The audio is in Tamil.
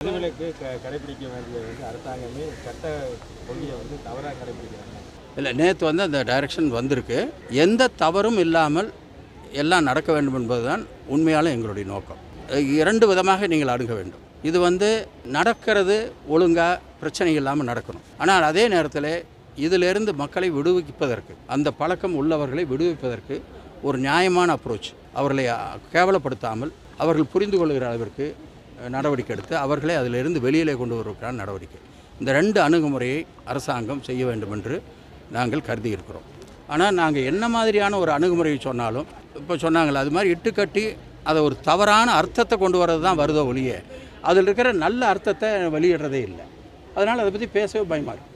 விதிவிலக்கு க கடைபிடிக்க வேண்டியது வந்து அரசாங்கமே சட்ட கொள்கையை வந்து தவறாக கடைபிடிக்கிறாங்க இல்லை நேற்று வந்து அந்த டைரக்ஷன் வந்திருக்கு எந்த தவறும் இல்லாமல் எல்லாம் நடக்க வேண்டும் என்பதுதான் உண்மையால எங்களுடைய நோக்கம் அஹ் இரண்டு விதமாக நீங்கள் அணுக வேண்டும் இது வந்து நடக்கிறது ஒழுங்காக பிரச்சனை இல்லாமல் நடக்கணும் ஆனால் அதே நேரத்தில் இதிலிருந்து மக்களை விடுவிப்பதற்கு அந்த பழக்கம் உள்ளவர்களை விடுவிப்பதற்கு ஒரு நியாயமான அப்ரோச் அவர்களை அஹ், கேவலப்படுத்தாமல் அவர்கள் புரிந்து கொள்கிற அளவிற்கு அஹ், நடவடிக்கை எடுத்து அவர்களை அதிலிருந்து வெளியிலே கொண்டு வருவதற்கான நடவடிக்கை இந்த ரெண்டு அணுகுமுறையை அரசாங்கம் செய்ய வேண்டும் என்று நாங்கள் கருதி இருக்கிறோம் ஆனால் நாங்கள் என்ன மாதிரியான ஒரு அணுகுமுறையை சொன்னாலும் இப்போ சொன்னாங்களே அது மாதிரி இட்டுக்கட்டி அதை ஒரு தவறான அர்த்தத்தை கொண்டு வர்றது தான் வருதோ ஒழிய அதில் இருக்கிற நல்ல அர்த்தத்தை வெளியிடுறதே இல்லை அதனால் அதை பற்றி பேசவே பயமாக இருக்கு